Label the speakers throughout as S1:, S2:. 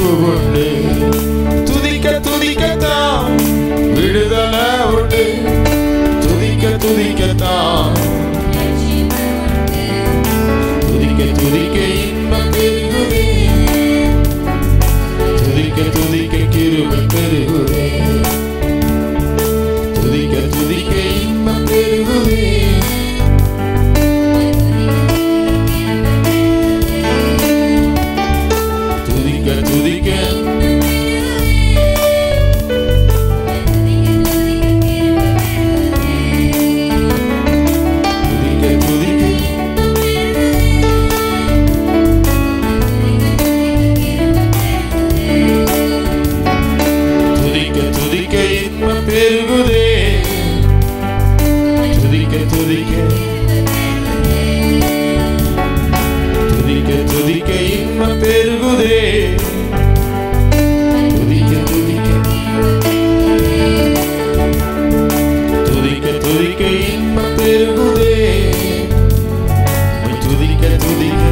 S1: உண்டு துதிக்க துதிக்கத்தான் விடுதலை உண்டு துதிக்க துதிக்கத்தான் துதிக்க துதிக்க இன்பம் பெருகுதே துதிக்க துதிக்க கிருபை பெருகுதே துதிக்க துதிக்க இன்பம் பெருகுதே துதிக்க துதிக்க துதிக்க துதிக்க துதிக்க துதிக்க இன்பம் பெருகுதே துதிக்க துதிக்க துதிக்க துதிக்க இன்பம் பெருகுதே துதிக்க துதிக்க துதிக்க துதிக்க இன்பம் பெருகுதே உம்மை துதிக்க துதிக்க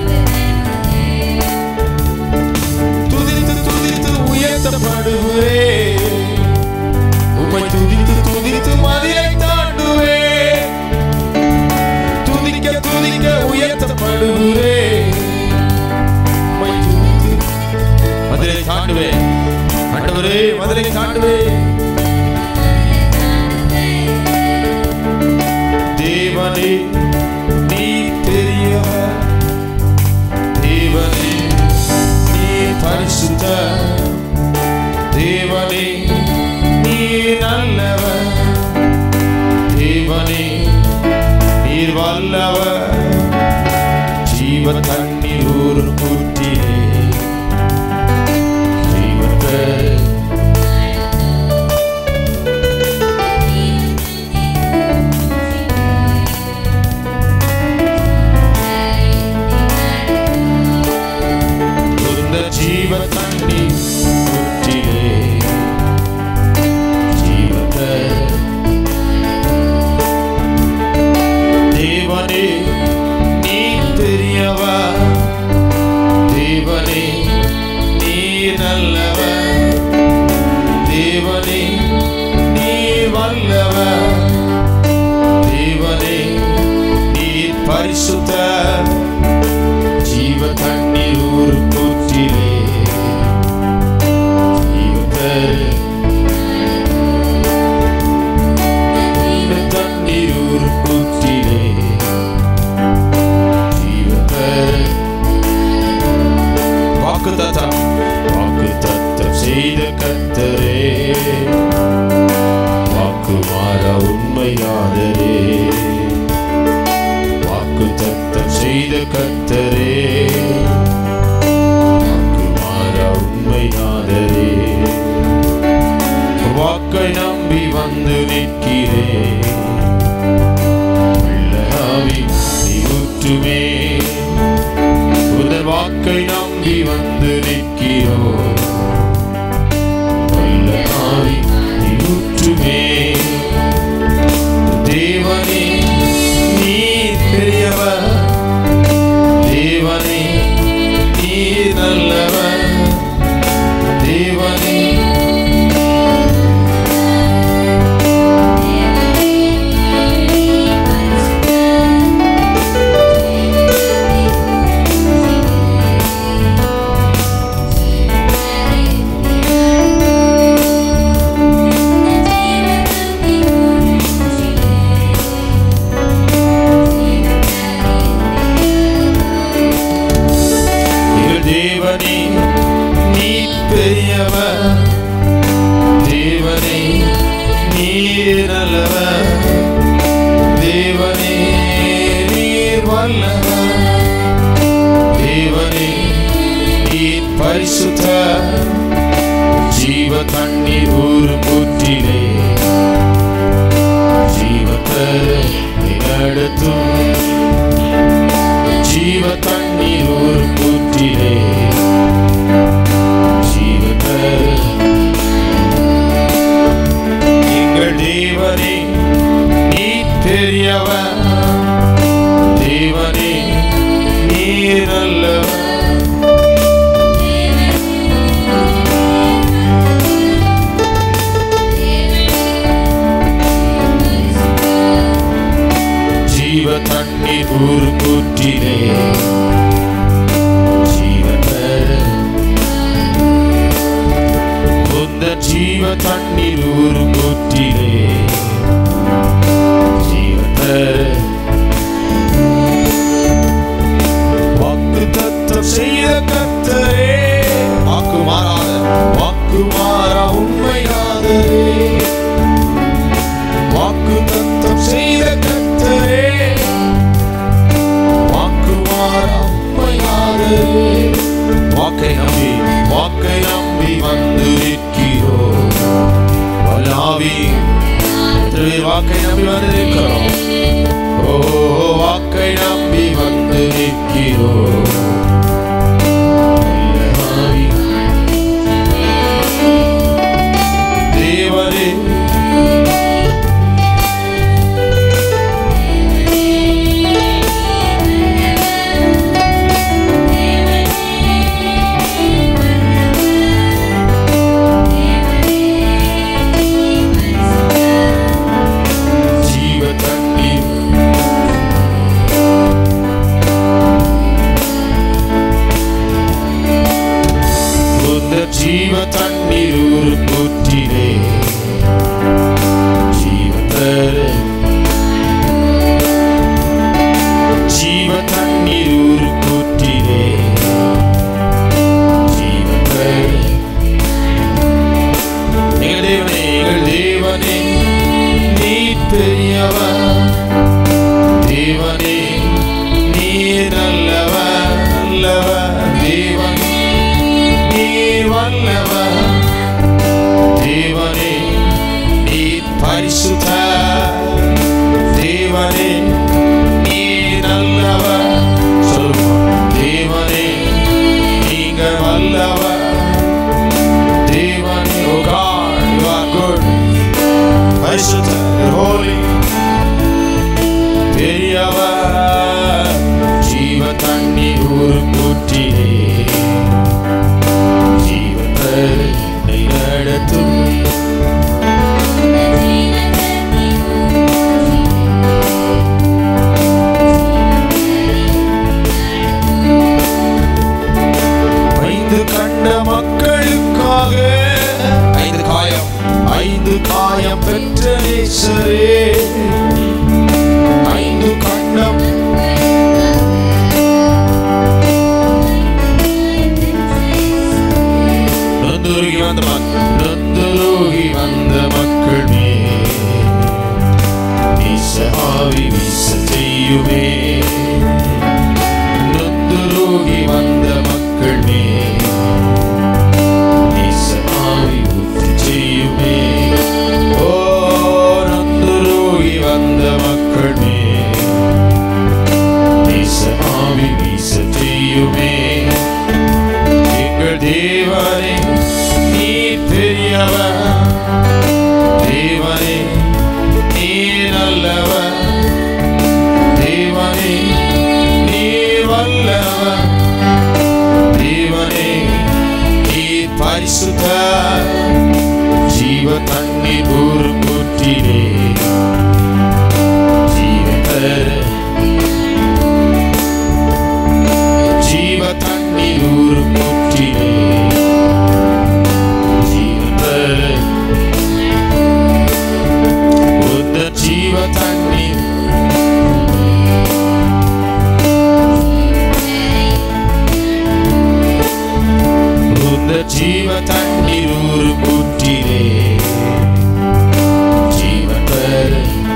S1: துதித்து துதித்து உயர்த்தப்படுவே உம்மை துதித்து துதித்து மதிலை தாண்டுவே துதிக்க துதிக்க உயர்த்தப்படுவே உம்மை துதித்து மதிலை தாண்டுவே ஆண்டவரே மதிலை தாண்டுவே தேவனே நீ பெரியவர் தேவனே நீ பரிசுத்த தேவனே நீ நல்லவர் தேவனே நீர் வல்லவர் ஜீவ தண்ணீர் ஊர் கூட்டிலே ஜீவத்தை உந்த ஜீவ தண்ணீர் ஊற்றிலே ஜீவத்தை தேவனே நீ பெரியவர் தேவனே நீ நல்லவர் தேவனே நீ வல்லவர் தேவனே நீ பரிசுத்தர் ஜீவ தண்ணீர் ஊர் கூற்றிலே ஜீவத்தர் தண்ணீர் ஊர் கூற்றிலே ஜீவத்தர் வாக்கு தத்தம் வாக்கு தத்தம் செய்த கத்தரே வாக்கு மாற உண்மையாதரே வாக்கு தத்தம் செய்த கத்தரே வாக்கு மாற உண்மையாதரே வாக்கை நம்பி வந்து நிற்கிறேன் வெள்ளராவி நீ ஊற்றுமே உதர் வாக்கை நம்பி வந்து நிற்கிறோ வெள்ளராவி நீ ஊற்றுமே தேவனே நீ பெரியவர் தேவனே நீ நல்லவர் தேவனே எங்கள் தேவனே நீ பெரியவர் தேவனே நீ நல்லவர் தேவனே நீர் வல்லவர் தேவனே நீ பரிசுத்த ஜீவ தண்ணீர் ஊர் ஊற்றிலே ஜீவத்தை நடத்தும் ஜீவ தண்ணீர் ஒரு கூற்றிலே ஜீவத்தை எங்கள் தேவனே நீ பெரியவர் தேவனே நீ நல்லவர்
S2: கத்தரே வாக்கு மாறாத வாக்கு மாறா உண்மையாதரே வாக்கு தத்தம் செய்த கத்தரே வாக்கு மாறா உண்மையாதரே வாக்கை நம்பி வாக்கை நம்பி வந்து நிற்கிறோம் வல்லாவி என்று வாக்கை நம்பி வந்து நிற்கிறோம் ஓ வாக்கை நம்பி வந்து நிற்கிறோம் வல்லமாவி. தேவனே ஜீவ தண்ணீர் உந்த ஜீவ தண்ணீர் ஒரு கூற்றிலே ஜீவ தர ஜீவ தண்ணீர் ஒரு கூற்றிலே ஜீவ தர எங்கள் தேவனே எங்கள் தேவனே நீ பெரியவர் தேவனே நீ நல்லவர் நல்லவர் தேவன் நீ வல்லவர் தேவனே நீ பரிசுத்த தேவனே நீ நல்லவர் சொல்லுமா தேவனே நீங்க வல்லவர் தேவனே oh God you are good பரிசுத்த holy பெரியவர் ஜீவ தண்ணீர் ஒரு கூற்றிலே ஜீவத்தை நடத்தும் ஐந்து கண்ட மக்களுக்காக ஐந்து காயம் ஐந்து காயம் பெற்ற நேசரே ஐந்து கண்டம் நொந்துருகி வந்த மக்- நொந்துருகி வந்த மக்கள் மேல் வீச ஆவி வீச செய்யுமே நொந்துருகி வந்த மக்கள் மேல் வீச ஆவி ஊற்றி செய்யுமே ஓ நொந்துருகி வந்த மக்கள் மேல் வீச ஆவி வீச செய்யுமே எங்கள் தேவனே நீ பெரியவர் தேவனே நீ நல்லவர் தேவனே நீ வல்லவர் தேவனே நீ பரிசுத்த ஜீவ தண்ணீர் ஒரு கூற்றிலே ஜீவ ஜீவ தண்ணீர் ஒரு கூற்றிலே ஜீவ உந்த ஜீவ தண்ணீர் உந்த ஜீவ தண்ணீர் ஒரு கூற்றிலே ஜீவன்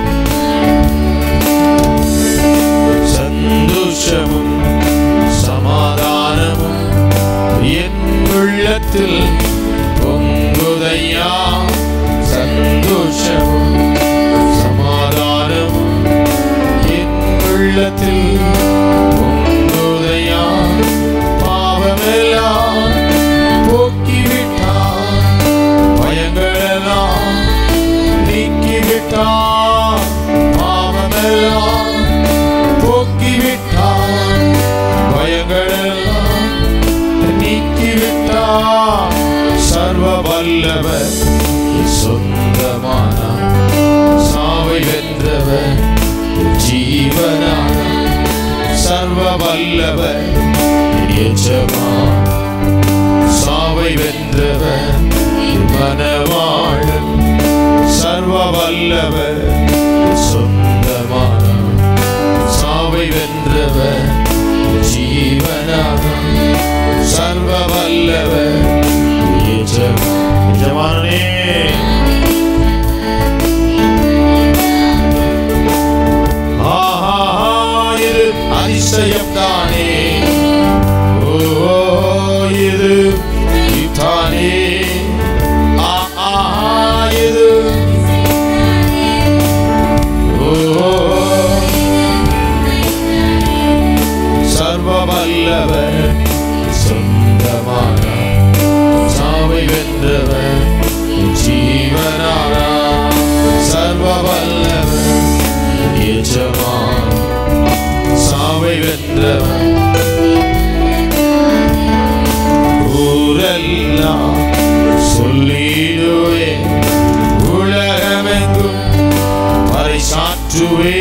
S2: சந்தோஷமும் சமாதானமும் என் உள்ளத்தில் பொங்குதையா சந்தோஷமும் சமாதானமும் என் உள்ளத்தில் பொங்குதையா பாவமெல்லாம் போக்கிவிட்டார் பயங்களெல்லாம் நீக்கிவிட்டார் பாவமெல்லாம் போக்கிவிட்டார் பயங்களெல்லாம் நீக்கிவிட்டார் சர்வ வல்லவர் சொந்தமானார் சாவை வென்றவர் ஜீவனான சர்வ வல்லவர் எஜமான் சாவை வென்றவர் மனவாழன் சர்வ வல்லவர் சொந்தமான சாவை வென்றவர் ஜீவனான சர்வ வென்றவர் ஜீவனாரா சர்வ வல்லவர் எஜமான் சாவை வென்றவர் ஊரெல்லாம் சொல்லிடுவே உலகமெங்கும் வரை சாற்றுவே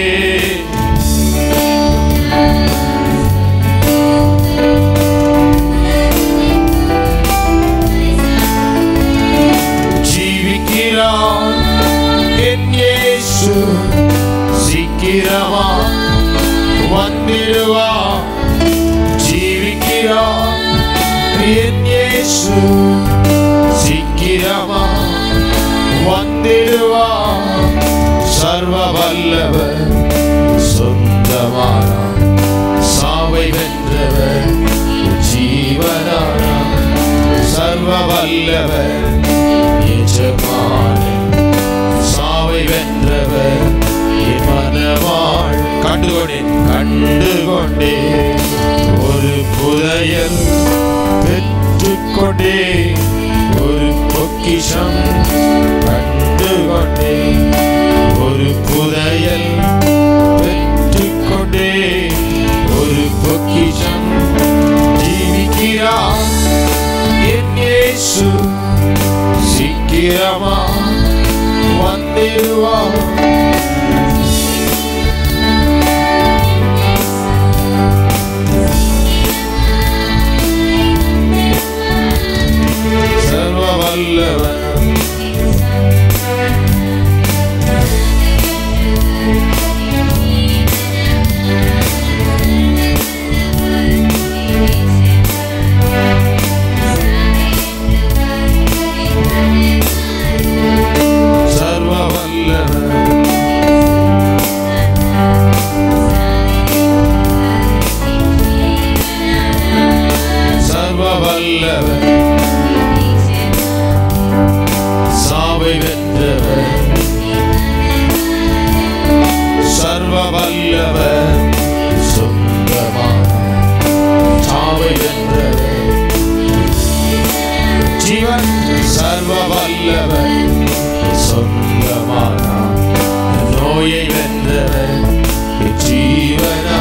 S2: ஜீவிக்கிறான் என் இயேசு சீக்கிரமா வந்திடுவா ஜீவிக்கிறான் என் இயேசு சீக்கிரமா வந்திடுவா சர்வ வல்லவர் சொந்தமானா சாவை வென்றவர் ஜீவனானா சர்வ வல்லவர் எஜமானன் சாவை வென்றவர் என் மனவாள் கண்டுகொண்டேன் கண்டுகொண்டே ஒரு புதையல் பெற்றுக்கொண்டே ஒரு பொக்கிஷம் கண்டுகொண்டே ஒரு புதையல் பெற்றுக்கொண்டே ஒரு பொக்கிஷம் ஜீவிக்கிறார் என் இயேசு சீக்கிரமா வந்திடுவார் சர்வ வல்லவர் சர்வ வல்லவர் சர்வ வல்லவர் சாவை வென்றவர் சர்வ வல்லவர் சொந்தமான சாவை வென்றவர் ஜீவன் சர்வ வல்லவர் சொந்தமான நோயை வென்றவர் ஜீவனா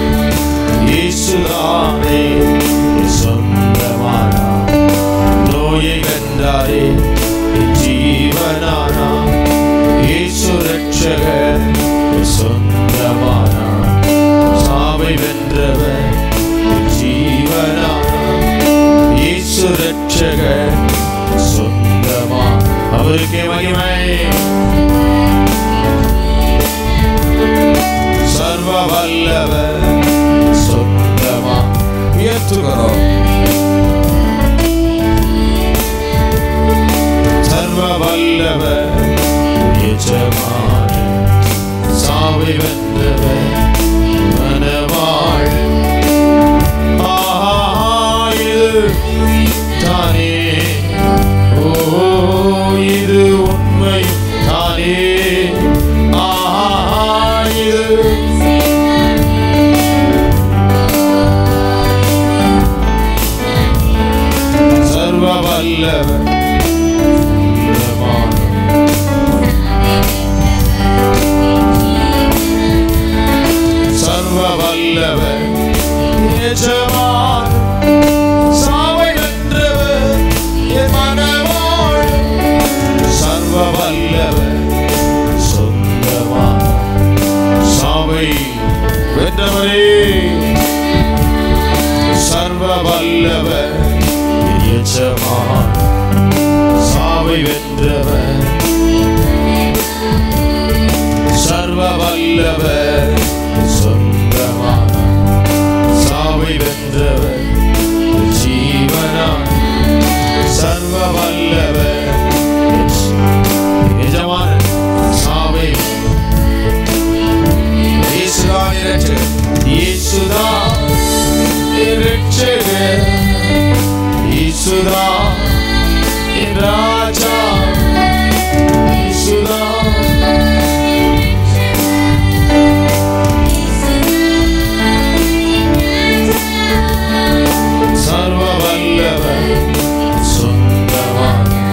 S2: இயேசுதானே சொந்தமான நோயை வென்றாரே ஜீவனானா இயேசு ரட்சகர் சொந்தமானா சாவை வென்றவர் ஜீவனானா இயேசு ரட்சகர் சொந்தமா அவருக்கே மகிமை சர்வ வல்லவர் சொந்தமா உயர்த்துகிறோம் சர்வ வல்லவர் எஜமான சாவை வென்றவர் மனவாழ் ஆஹா இது தானே ஓ இது உண்மை தானே ஆஹா இது சர்வ வல்லவர் உள்ளமான சர்வ வல்லவர் எஜமான் சாவை வென்றவர் என் மனவாழ் சர்வ வல்லவர் சொந்தமான சாவை வென்றவரே சர்வ வல்லவர் எஜமான் சாவை வென்றவர் சர்வ வல்லவர் சொந்தமான சாவை வென்றவர் ஜீவனான் சர்வ வல்லவர் எஜமான சாவை இயேசுதான் இரட்சகர் இயேசுதான் இரட்சகர் இயேசுதான் என் ராஜா இயேசுதான் சர்வ வல்லவர் சொந்தமான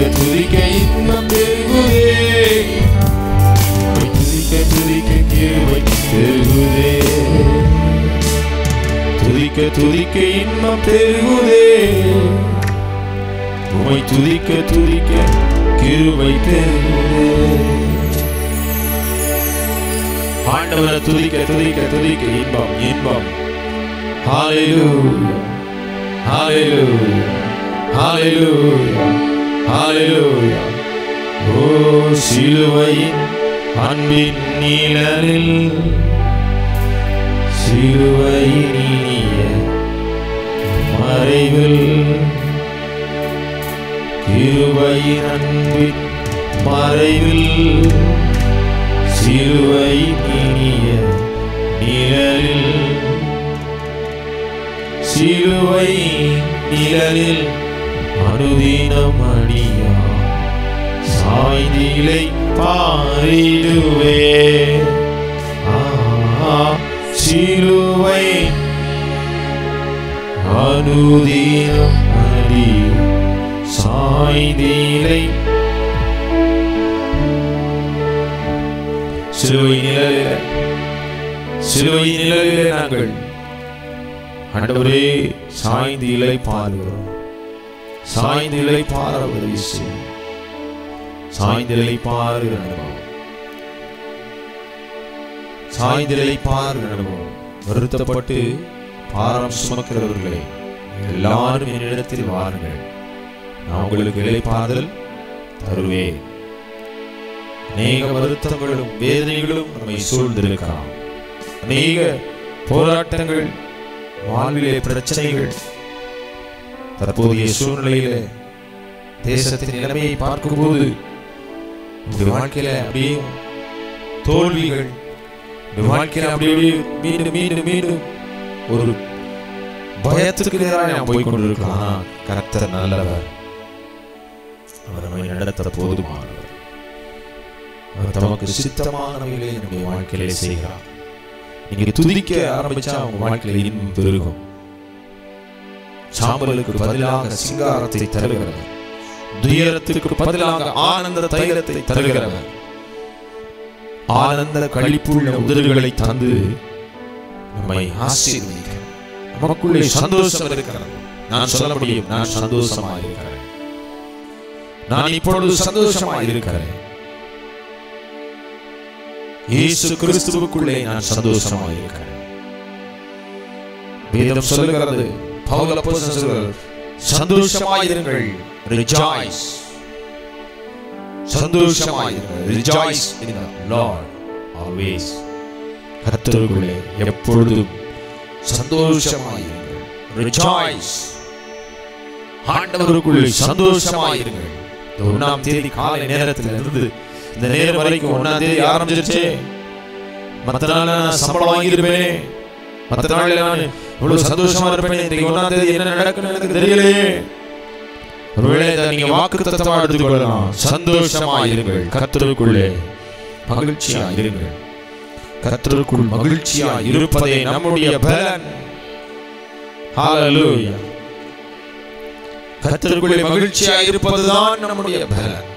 S1: துதிக்க இன்பம் பெருகுதே உம்மை துதிக்க துதிக்க கிருபை பெருகுதே துதிக்க துதிக்க இன்பம் பெருகுதே உம்மை துதிக்க துதிக்க கிருபை பெருகுதே ஆண்டவரை துதிக்க துதிக்க துதிக்க இன்பம் இன்பம் ஹalleluya ஹalleluya ஹalleluya ஹalleluya ஓ சிலுவையின் அன்பின் நீழலில் சிலுவையின் இனிய மறைவில் கிருபையின் அன்பின் மறைவில் சிலுவையின் இனிய நிழலில் சிலுவை நிழலில் அனுதினம் அடியா சாய்ந்திலை பாரிடுவே ஆ, சிலுவை அனுதினம் அடி சாய்ந்திலை சிலுவை நிழலிலே சிலுவை நிழலிலே நாங்கள் ஆண்டவரே சாய்ந்து இலை பாருகிறோம் சாய்ந்து இலை பார உதவி செய்யும் சாய்ந்து இலை பாருகிற அனுபவம் சாய்ந்து இலை பாருகிற அனுபவம் வருத்தப்பட்டு பாரம் சுமக்கிறவர்களே எல்லாரும் என்னிடத்தில் வாருங்கள் நான் உங்களுக்கு இலைப்பாறுதல் தருவேன் அநேக வருத்தங்களும் வேதனைகளும் நம்மை சூழ்ந்திருக்கலாம் அநேக போராட்டங்கள் வாழ்விலே பிரச்சனைகள் தற்போதைய சூழ்நிலையிலே தேசத்தின் நிலைமையை பார்க்கும்போது உங்களுடைய வாழ்க்கையில அப்படியே தோல்விகள் உங்களுடைய வாழ்க்கையில அப்படியே அப்படியே மீண்டும் மீண்டும் மீண்டும் ஒரு பயத்துக்கு நேராக நாம் போய் கொண்டிருக்கலாம் கர்த்தர் நல்லவர் அவர் நம்மை நடத்த போதுமானவர் அவர் தமக்கு சித்தமானவைகளை நம்முடைய வாழ்க்கையிலே செய்கிறார் நீங்க துதிக்க ஆரம்பிச்சா உங்க வாழ்க்கையில இன்னும் பெருகும் சாம்பலுக்கு பதிலாக சிங்காரத்தை தருகிறவர் துயரத்துக்கு பதிலாக ஆனந்த தைலத்தை தருகிறவர் ஆனந்த கழிப்புள்ள உதடுகளை தந்து நம்மை ஆசீர்வதிக்கிறார் நமக்குள்ளே சந்தோஷம் இருக்கிறது நான் சொல்ல முடியும் நான் சந்தோஷமாக இருக்கிறேன் நான் இப்பொழுது சந்தோஷமாக இருக்கிறேன் இயேசு கிறிஸ்துவுக்குள்ளே நான் சந்தோஷமாக இருக்கிறேன் வேதம் சொல்லுகிறது பவுல் அப்போஸ்தலன் சொல்கிறார் சந்தோஷமாயிருங்கள் rejoice சந்தோஷமாயிருங்கள் rejoice in the Lord always கர்த்தருக்குள்ளே எப்பொழுதும் சந்தோஷமாயிருங்கள் rejoice ஆண்டவருக்குள்ளே சந்தோஷமாயிருங்கள் இந்த ஒண்ணாம் தேதி காலை நேரத்தில் இருந்து இந்த நேரம் வரைக்கும் ஒண்ணாம் தேதி ஆரம்பிச்சிருச்சே மத்த நாள் நான் சம்பளம் வாங்கியிருப்பேனே மத்த நாள்ல நான் இவ்வளவு சந்தோஷமா இருப்பேனே இன்னைக்கு ஒண்ணாம் தேதி என்ன நடக்குன்னு எனக்கு தெரியலையே ஒருவேளை இதை நீங்க வாக்கு தத்தமா எடுத்துக்கொள்ளலாம் சந்தோஷமா இருங்கள் கர்த்தருக்குள்ளே மகிழ்ச்சியா இருங்கள் கர்த்தருக்குள் மகிழ்ச்சியா இருப்பதே நம்முடைய பலன் ஹalleluya கர்த்தருக்குள்ளே மகிழ்ச்சியா இருப்பதுதான் நம்முடைய பலன்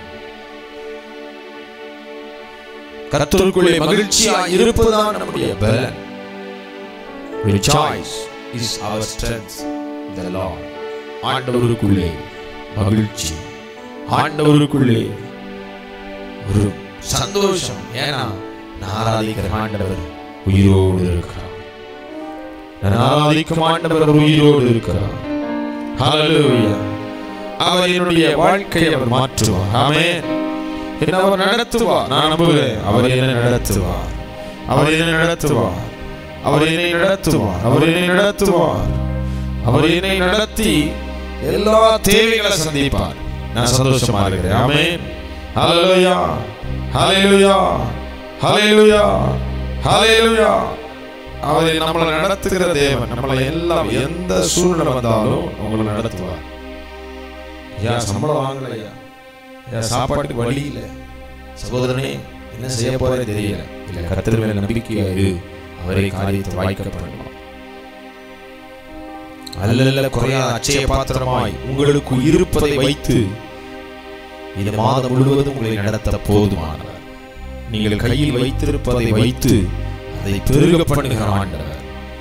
S1: கர்த்தருக்குள்ளே மகிழ்ச்சியா இருப்பதுதான் நம்முடைய பலன் rejoice is our strength in the Lord ஆண்டவருக்குள்ளே மகிழ்ச்சி ஆண்டவருக்குள்ளே ஒரு சந்தோஷம் ஏன்னா நான் ஆராதிக்கிற ஆண்டவர் உயிரோடு இருக்கிறார் நான் ஆராதிக்கும் ஆண்டவர் உயிரோடு இருக்கிறார் ஹalleluya அவர் என்னுடைய வாழ்க்கையை அவர் மாற்றுவார் ஆமென் என்ன அவர் நடத்துவார் நான் நம்புகிறேன் அவர் என்னை நடத்துவார் அவர் என்னை நடத்துவார் அவர் என்னை நடத்துவார் அவர் என்னை நடத்துவார் அவர் என்னை நடத்தி எல்லா தேவைகளை சந்திப்பார் நான் சந்தோஷமா இருக்கிறேன் ஆமென் ஹalleluya ஹalleluya ஹalleluya ஹalleluya அவர் நம்மளை நடத்துகிற தேவன் நம்மளை எல்லாம் எந்த சூழ்நிலை வந்தாலும் உங்களை நடத்துவார் ஐயா சம்பளம் வாங்கலையா ஐயா சாப்பாட்டுக்கு வழி இல்லை சகோதரனே என்ன செய்ய போறே தெரியல இல்ல கர்த்தர் மேல நம்பிக்கையா இரு அவரே காரியத்தை வாய்க்க பண்ணுவார் அல்லல்ல குறையாத அச்சய பாத்திரமாய் உங்களுக்கு இருப்பதை வைத்து இந்த மாதம் முழுவதும் உங்களை நடத்த போதுமானவர் நீங்கள் கையில் வைத்திருப்பதை வைத்து அதை பெருக பண்ணுகிற ஆண்டவர்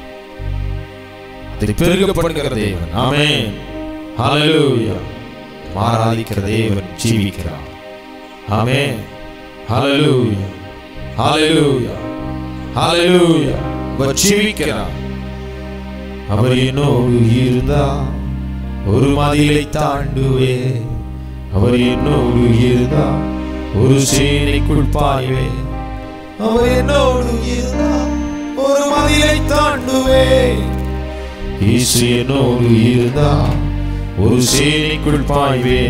S1: அதை பெருக பண்ணுகிற தேவன் ஆமென் ஹalleluya ஆராதிக்கிற தேவன் ஜீவிக்கிறார் ஆமென் ஹalleluya ஹalleluya ஹalleluya அவர் ஜீவிக்கிறார் அவர் என்னோடு இருந்தா ஒரு மதிலை தாண்டுவே அவர் என்னோடு இருந்தா ஒரு சேனைக்குள் பாய்வே அவர் என்னோடு இருந்தா ஒரு மதிலை தாண்டுவே இயேசு என்னோடு இருந்தா ஒரு சேனைக்குள் பாய்வே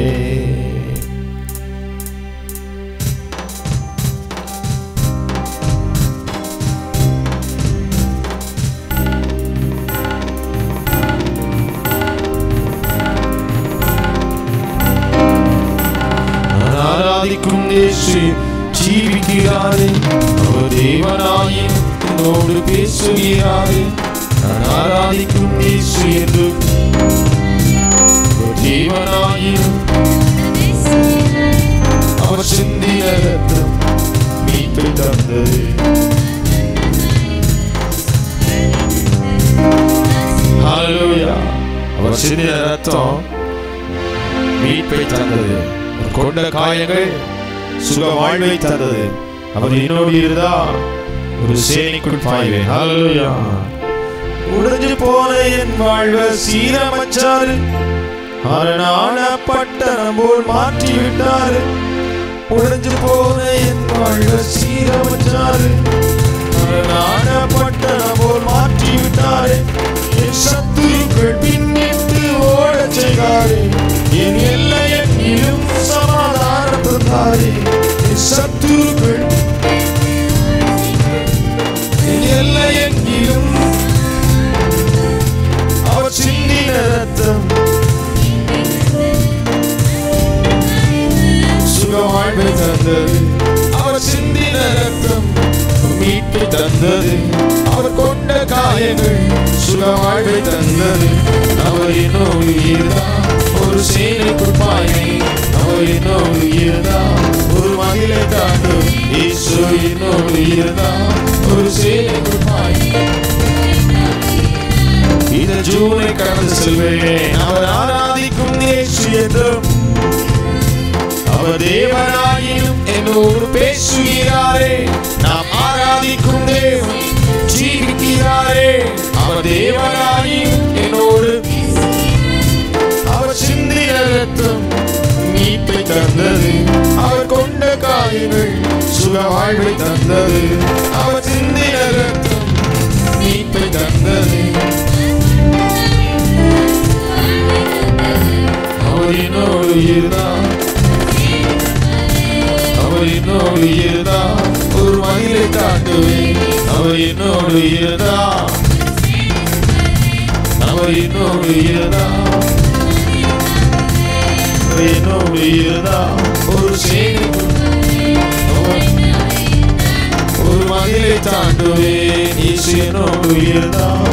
S1: நான் ஆராதிக்கும் இயேசு ஜீவிக்கிறாரே அவர் தேவனாய் என்னோடு பேசுகிறாரே நான் ஆராதிக்கும் இயேசு என்று அவர் தேவனாய் அவர் சிந்திய ரத்தம் மீட்பை தந்தது ஹalleluya அவர் சிந்திய ரத்தம் மீட்பை தந்தது அவர் கொண்ட காயங்கள் சுக வாழ்வை தந்தது அவர் என்னோடு இருந்தா ஒரு சேனைக்குள் பாய்வேன் ஹalleluya உடைஞ்சு போன என் வாழ்வை சீரமைச்சாரு அரணான பட்டணம் போல் மாற்றி விட்டாரு உடைஞ்சு போன என் வாழ்வை சீரமைச்சாரு அரணான பட்டணம் போல் மாற்றி விட்டாரு என் சத்துருக்கள் பின்னிட்டு ஓடச் செய்தாரு என் எல்லையிலும் சமாதானம் தந்தாரு என் சத்துருக்கள் என் எல்லையெங்கிலும் அவர் சிந்தின ரத்தம் சுக வாழ்வை தந்தது அவர் சிந்தின ரத்தம் மீட்பை தந்தது அவர் கொண்ட காயங்கள் சுக வாழ்வை தந்தது அவர் என்னோடு இருந்தார் ஒரு சேனைக்குள் பாய்வே அவர் என்னோடு இருந்தார் ஒரு மகிழை தாண்டு இயேசு என்னோடு இருந்தார் ஒரு சேனைக்குள் பாய்வே இந்த ஜூனை கடந்து செல்வேன் அவர் ஆராதிக்கும் இயேசு என்றும் அவர் தேவனாயினும் என்னோடு பேசுகிறாரே நாம் ஆராதிக்கும் தேவன் ஜீவிக்கிறாரே அவர் தேவனாயினும் என்னோடு அவர் சிந்தின ரத்தம் மீட்பை தந்தது அவர் கொண்ட காயங்கள் சுக வாழ்வை தந்தது அவர் சிந்தின ரத்தம் மீட்பை தந்தது அவர் என்னோடு இருந்தார் அவர் என்னோடு இருந்தார் ஒரு மகிழை காட்டுவேன் அவர் என்னோடு இருந்தார் அவர் என்னோடு இருந்தார் அவர் என்னோடு இருந்தார் ஒரு சேனைக்குள் அவர் ஒரு மகிழை தாண்டுவேன் இயேசு என்னோடு இருந்தார்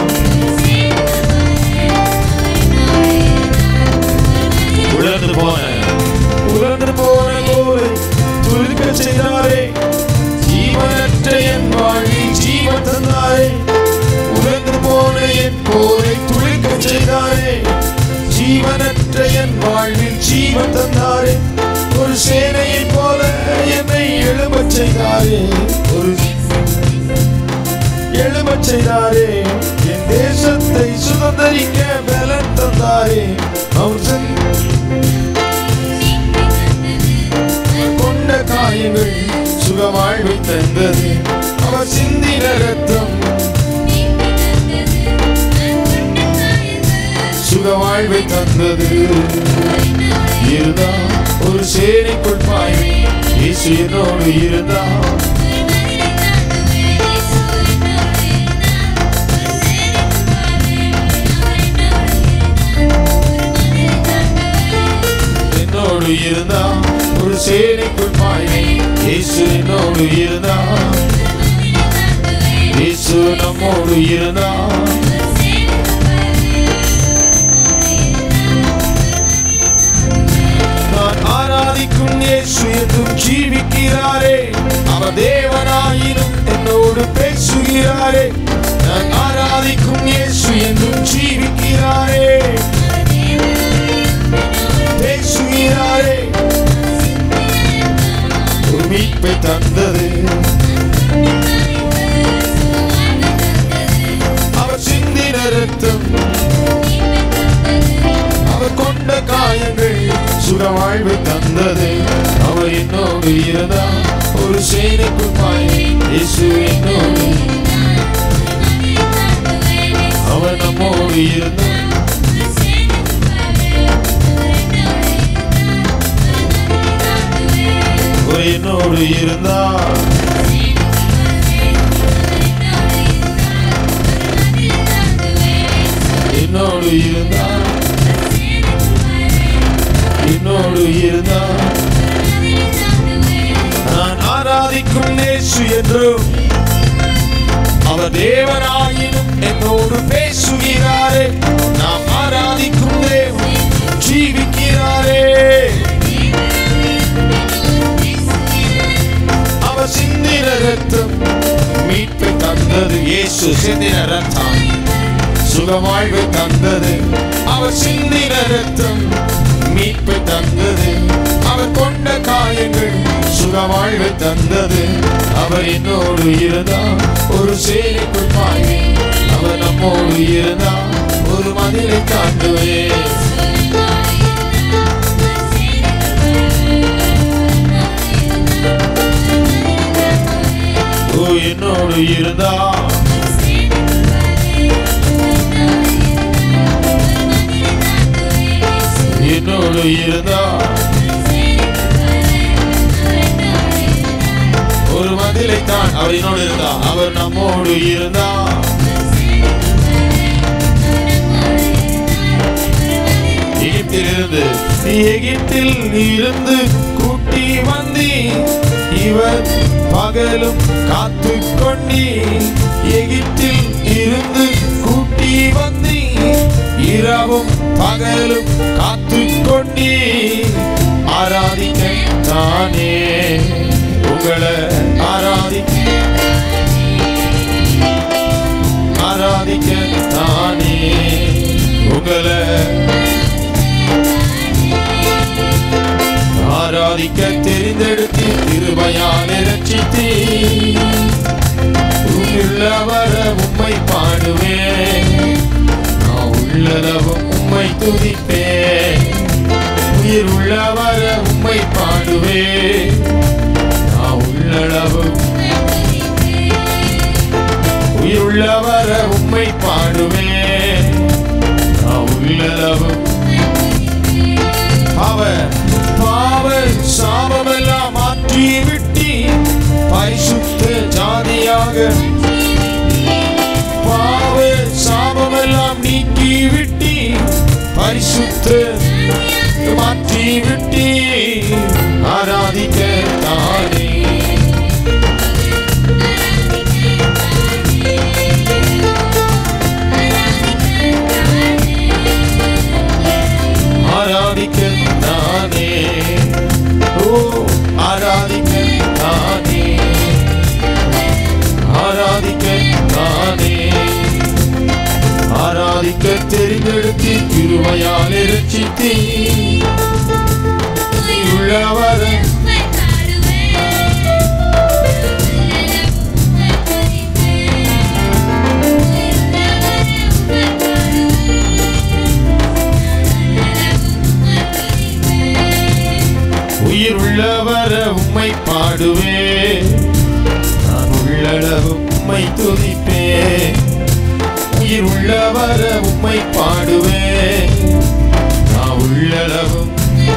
S1: உழந்து போன உழந்து போன கோலை துளிர்க்க செய்தாரே ஜீவனற்ற என் வாழ்வில் ஜீவன் தந்தாரே உழந்து போன என் கோலை துளிர்க்க செய்தாரே ஜீவனற்ற என் வாழ்வில் ஜீவன் தந்தாரே ஒரு சேனையைப் போல என்னை எழும்பச் செய்தாரே ஒரு எழும்பச் செய்தாரே என் தேசத்தை சுதந்தரிக்க பலன் தந்தாரே அவர் கொண்ட காயங்கள் சுக வாழ்வை தந்தது அவர் சிந்தின ரத்தம் சுக வாழ்வை தந்தது இருந்தா ஒரு சேனைக்குள் பாய்வே இயேசு என்னோடு இருந்தா என்னோடு இருந்தா ஒரு சேனைக்குள் பாய்வே இயேசு என்னோடு இருந்தா இயேசு நம்மோடு இருந்தா நான் ஆராதிக்கும்
S2: பேசுகிறாரே நான் ஆராதிக்கும் இயேசு என்றும் ஜீவிக்கிறாரே பேசுகிறாரே ஒரு மீட்பை தந்தது அவர் சிந்தின ரத்தம் அவர் கொண்ட காயங்கள் சுகவாழ்வு தந்தது அவர் என்னோடு இருந்தார் ஒரு சேனைக்குள் பாய் இயேசு என்னோடு அவர் நம்மோடு இருந்தார் அவர் என்னோடு இருந்தார் என்னோடு இருந்தார் என்னோடு இருந்தார் நான் ஆராதிக்கும் நேசு என்றும் அவர் தேவனாயினும் என்னோடு பேசுகிறாரே நாம் ஆராதிக்கும் தேவன் ஜீவிக்கிறாரே அவர் சிந்தின ரத்தம் மீட்பை தந்தது இயேசு சிந்தின ரத்தம் சுகவாழ்வை தந்தது அவர் சிந்தின ரத்தம் மீட்பை தந்தது அவர் கொண்ட காயங்கள் சுகவாழ்வை தந்தது அவர் என்னோடு இருந்தார் ஒரு சேலைக்குள் பாய்வே அவர் நம்மோடு இருந்தார் ஒரு மதிலை காட்டுவே ஓ என்னோடு இருந்தார் என்னோடு இருந்தார் ஒரு மதிலை தான் அவர் என்னோடு இருந்தார் அவர் நம்மோடு இருந்தார் எகிப்தில் இருந்து நீ எகிப்தில் இருந்து கூட்டி வந்தி இவர் பகலும் காத்து கொண்டி எகிப்தில் இருந்து கூட்டி வந்தி இரவும் பகலும் காத்து கொண்டி ஆராதிக்க தானே உங்களை ஆராதிக்க ஆராதிக்க தானே உங்களை ஆராதிக்க தெரிந்தெடுத்து திருபயால் ரட்சித்தே உள்ளவர உம்மை பாடுவேன் நான் உள்ளளவும் உம்மை துதிப்பேன் உயிர் உள்ளவர உம்மை பாடுவேன் நான் உள்ளளவும் உயிர் உள்ளவர உம்மை பாடுவேன் நான் உள்ளளவும் அவர் பாவ சாபமெல்லாம் மாற்றி விட்டி பரிசுத்த ஜாதியாக பாவ சாபமெல்லாம் நீக்கி விட்டி பரிசுத்த மாற்றி விட்டி ஆராதிக்க தானே ஆராதிக்க தானே ஓ ஆராதிக்க தானே ஆராதிக்க தானே ஆராதிக்க தெரிந்தெடுத்து திருவையால் ரட்சித்தே உள்ளவர உயிர் உள்ளவர உம்மை பாடுவே நான் உள்ளளவு உம்மை துதிப்பே உயிர் உள்ளவர உம்மை பாடுவே நான் உள்ளளவும்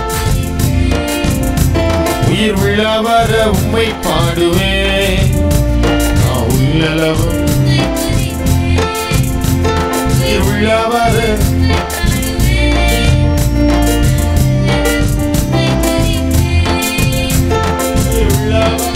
S2: உயிர் உள்ளவர உம்மை பாடுவே நான் உள்ளளவும் உயிர் உள்ளவர உயிர் உள்ளவர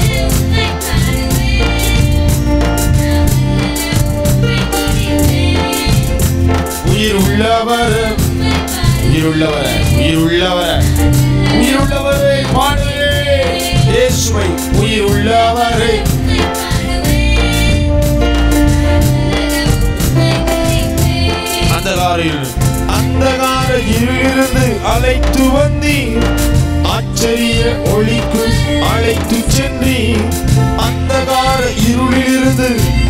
S2: உயிர் உள்ளவர உயிர் உள்ளவர உயிர் உள்ளவர உயிர் உள்ளவரை பாடுவே இயேசுவை உயிர் உள்ளவரை ஆச்சரிய ஒளிக்கு அழைத்து சென்றீர் அந்தகார இருளிலிருந்து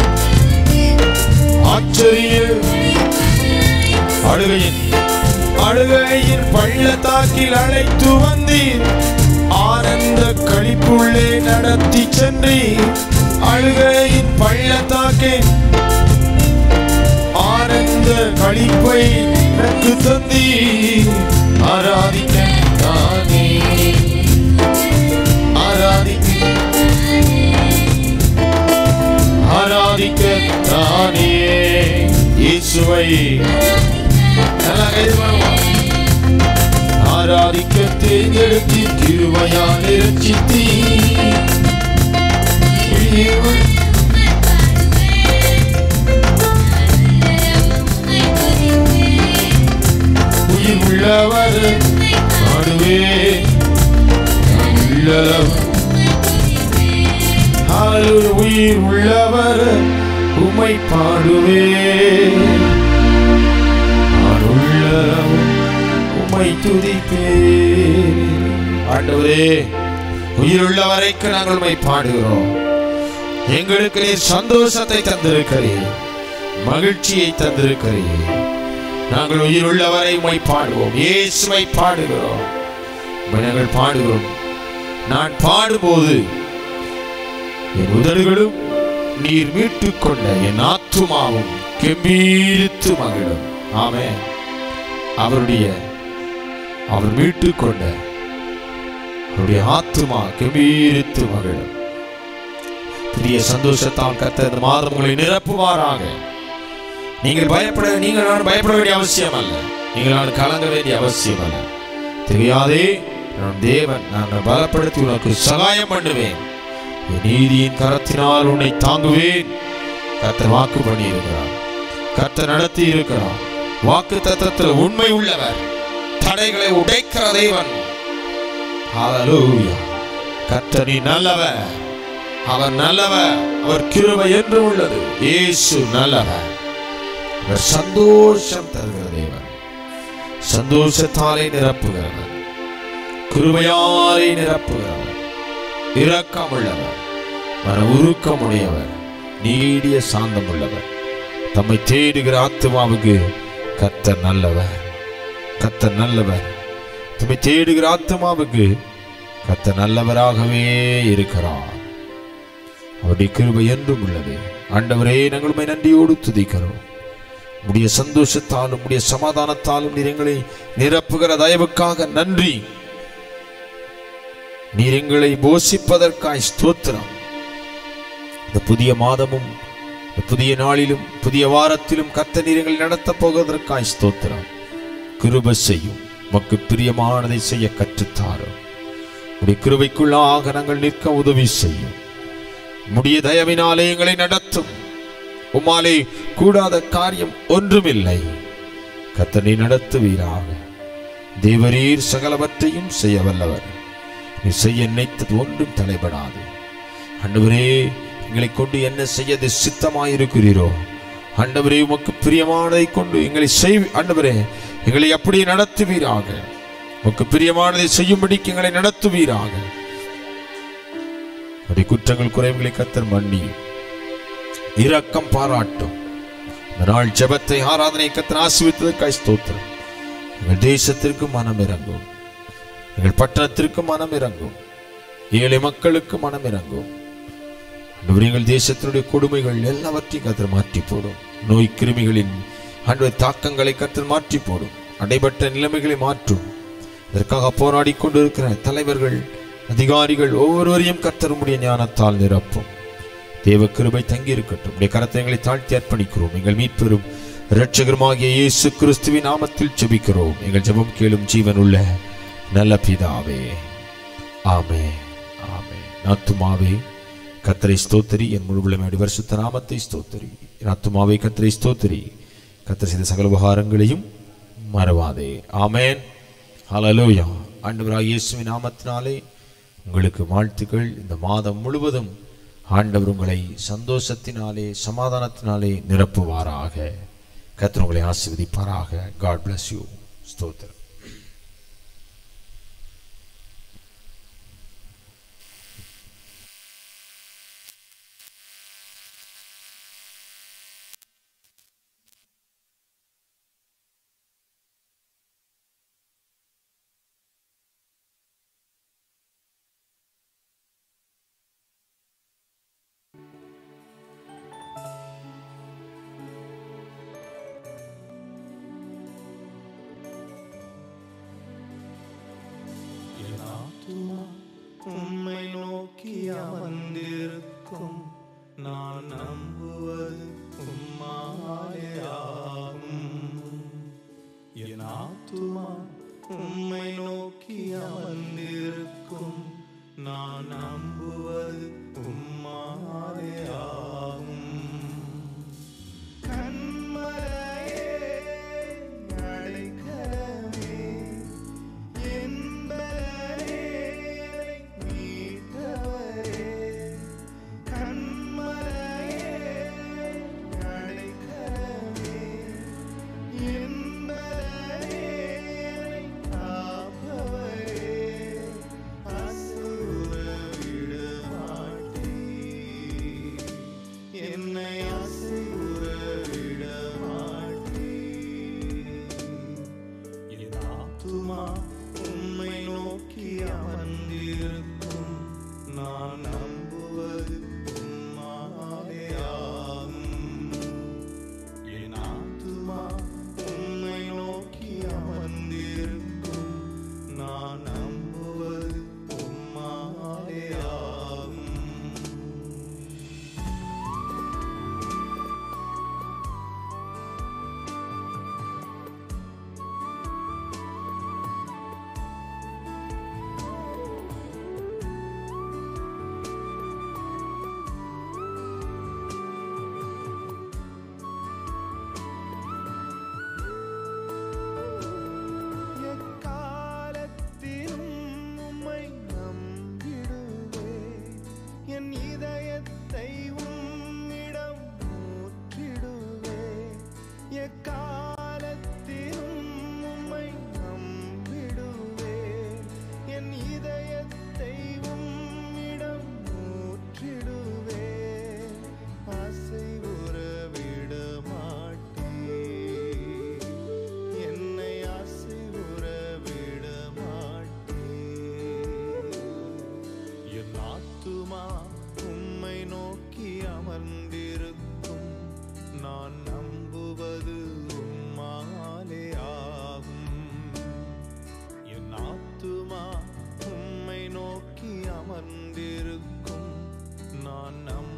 S2: ஆச்சரிய அழுகையின் அழுகையின் பள்ளத்தாக்கில் அழைத்து வந்தீர் ஆனந்த களிப்புள்ளே நடத்தி சென்றீர் அழுகையின் பள்ளத்தாக்கில் ஆனந்த களிப்பை எனக்கு தந்தீர் ஆராதிக்க நானே ஆராதிக்க ஆராதிக்க நானே இயேசுவை நல்லா கைது பண்ணுவோம். ஆராதிக்க தேர்ந்தெடுத்தி கிருபையால் இரட்சித்தீ உயிர் உள்ளவர் பாடுவே நான் உள்ளவர் ஹalleluya உயிர் உள்ளவர் உமை பாடுவே நான் உள்ளவர் உமை துதிப்பே ஆண்டவரே உயிருள்ள வரைக்கும் நாங்கள் உமை பாடுகிறோம் எங்களுக்கு நீர் சந்தோஷத்தை தந்திருக்கிறீர் மகிழ்ச்சியை தந்திருக்கிறீர் நாங்கள் உயிருள்ளவரை உமை பாடுவோம் இயேசுவை பாடுகிறோம் உம்மை நாங்கள் பாடுகிறோம் நான் பாடும்போது என் உதடுகளும் நீர் மீட்டுக் கொண்ட என் ஆத்துமாவும் கெம்பீரித்து மகிழும் ஆமே அவருடைய அவர் மீட்டுக் கொண்ட அவருடைய ஆத்துமா கெம்பீரித்து மகிழும் புதிய சந்தோஷத்தால் கத்த இந்த மாதம் உங்களை நிரப்புவாராக நீங்கள் பயப்பட நீங்கள் நான் பயப்பட வேண்டிய அவசியம் அல்ல நீங்கள் நான் கலங்க வேண்டிய அவசியம் அல்ல தெரியாதே நான் தேவன் நான் பலப்படுத்தி உனக்கு சகாயம் பண்ணுவேன் என் நீதியின் கரத்தினால் உன்னை தாங்குவேன் கர்த்தர் வாக்கு பண்ணி இருக்கிறார் கர்த்தர் நடத்தி இருக்கிறார் வாக்கு தத்தத்தில் உண்மை உள்ளவர் தடைகளை உடைக்கிற தேவன் ஹalleluya கர்த்தர் நீ நல்லவர் அவர் நல்லவர் அவர் கிருபை என்று உள்ளது இயேசு நல்லவர் அவர் சந்தோஷம் தருகிற தேவன் சந்தோஷத்தாலே நிரப்புகிறவர் கிருபையாலே நிரப்புகிறவர் இரக்கமுள்ளவர் மன உருக்கமுடையவர் நீடிய சாந்தம் உள்ளவர் தம்மை தேடுகிற ஆத்மாவுக்கு கர்த்தர் நல்லவர் கர்த்தர் நல்லவர் தம்மை தேடுகிற ஆத்மாவுக்கு கர்த்தர் நல்லவராகவே இருக்கிறார் அவருடைய கிருபை என்றும் உள்ளது ஆண்டவரே நாங்கள் உம்மை நன்றியோடு துதிக்கிறோம் உடைய சந்தோஷத்தாலும் உடைய சமாதானத்தாலும் நீர் எங்களை நிரப்புகிற தயவுக்காக நன்றி நீர் எங்களை போஷிப்பதற்காய் ஸ்தோத்திரம் இந்த புதிய மாதமும் இந்த புதிய நாளிலும் புதிய வாரத்திலும் கத்த நீர் எங்களை நடத்தப் போவதற்காய் ஸ்தோத்திரம் கிருப செய்யும் உமக்கு பிரியமானதை செய்ய கற்றுத்தாரும் உடைய கிருபைக்குள்ளாக நாங்கள் நிற்க உதவி செய்யும் முடிய தயவினாலே எங்களை நடத்தும் உம்மாலே கூடாத காரியம் ஒன்றுமில்லை கத்தனை நடத்துவீராக தேவரீர் சகலவற்றையும் செய்ய வல்லவர் நீ செய்ய நினைத்தது ஒன்றும் தலைபடாது ஆண்டவரே எங்களை கொண்டு என்ன செய்ய சித்தமாயிருக்கிறீரோ ஆண்டவரே உமக்கு பிரியமானதை கொண்டு எங்களை செய் ஆண்டவரே எங்களை அப்படியே நடத்துவீராக உமக்கு பிரியமானதை செய்யும்படிக்கு எங்களை நடத்துவீராக அப்படி குற்றங்கள் குறைவுகளை கத்தர் மன்னியும் இரக்கம் பாராட்டும் இந்த நாள் ஜெபத்தை ஆராதனை கத்தர் ஆசிர்வித்ததற்காய் ஸ்தோத்திரம் எங்கள் தேசத்திற்கு மனம் இறங்கும் எங்கள் பட்டணத்திற்கு மனம் இறங்கும் ஏழை மக்களுக்கு மனம் இறங்கும் ஆண்டவரே, எங்கள் தேசத்தினுடைய கொடுமைகள் எல்லாவற்றையும் கத்தர் மாற்றி போடும் நோய் கிருமிகளின் ஆண்டவர் தாக்கங்களை கத்தர் மாற்றி போடும் அடைபட்ட நிலைமைகளை மாற்றும் இதற்காக போராடி கொண்டிருக்கிற தலைவர்கள் அதிகாரிகள் ஒவ்வொருவரையும் கத்தருடைய ஞானத்தால் நிரப்பும் தேவ கிருபை தங்கி இருக்கட்டும் உடைய கரத்தை எங்களை தாழ்த்தி அர்ப்பணிக்கிறோம் எங்கள் மீட்பெரும் இரட்சகருமாகிய இயேசு கிறிஸ்துவின் நாமத்தில் ஜெபிக்கிறோம் எங்கள் ஜெபம் கேளும் ஜீவனுள்ள நல்ல பிதாவே ஆமே ஆமே நாத்துமாவே கத்தரை ஸ்தோத்திரி என் முழுவலமையுடைய வருஷத்த நாமத்தை ஸ்தோத்திரி என் ஆத்துமாவே கத்தரை ஸ்தோத்திரி கத்தர் செய்த சகல உபகாரங்களையும் மறவாதே ஆமேன் ஹalleluya ஆண்டவராகிய இயேசுவின் நாமத்தினாலே உங்களுக்கு வாழ்த்துக்கள் இந்த மாதம் முழுவதும் ஆண்டவர் உங்களை சந்தோஷத்தினாலே சமாதானத்தினாலே நிரப்புவாராக கர்த்தர் உங்களை ஆசீர்வதிப்பாராக காட் bless யூ ஸ்தோத்திரம்
S3: உம்மை நோக்கி அமர்ந்திருக்கும் நான் நம்புவது உம்மாயாகும் என் ஆத்துமா உம்மை நோக்கி அமர்ந்திருக்கும் நான் நம்புவது உம்மாயாகும் கண்மலையே அடைக்கலமே என்பரே மீட்டவரே கண்மலையே அடைக்கலமே என்பரே காப்பவரே அசுர விட மாட்டீர் என்னை அசைவுற விட மாட்டீர் என் ஆத்துமா உம்மை நோக்கி அமர்ந்திருக்கும் நான் நம்புவது உம்மாயாகும் என் ஆத்துமா உம்மை நோக்கி அமர்ந்திருக்கும் நான் நம்புவது உம்மாயாகும் எக்காலத்திலும் உம்மை நம்பிடுவே என் இதயத்தை உம்மிடம் ஊற்றிடுவே எக்காலத்திலும் உம்மை நம்பிடுவே என் இதயத்தை உம்மிடம் ஊற்றிடுவே அசைவுற விட மாட்டீர் என்னை அசைவுற விட மாட்டீர் என் ஆத்துமா உம்மை நோக்கி அமர்ந்திருக்கும் நான் நம்புவது உம்மாலே ஆகும் என் ஆத்துமா உம்மை நோக்கி அமர்ந்திருக்கும் நான் நம்புவது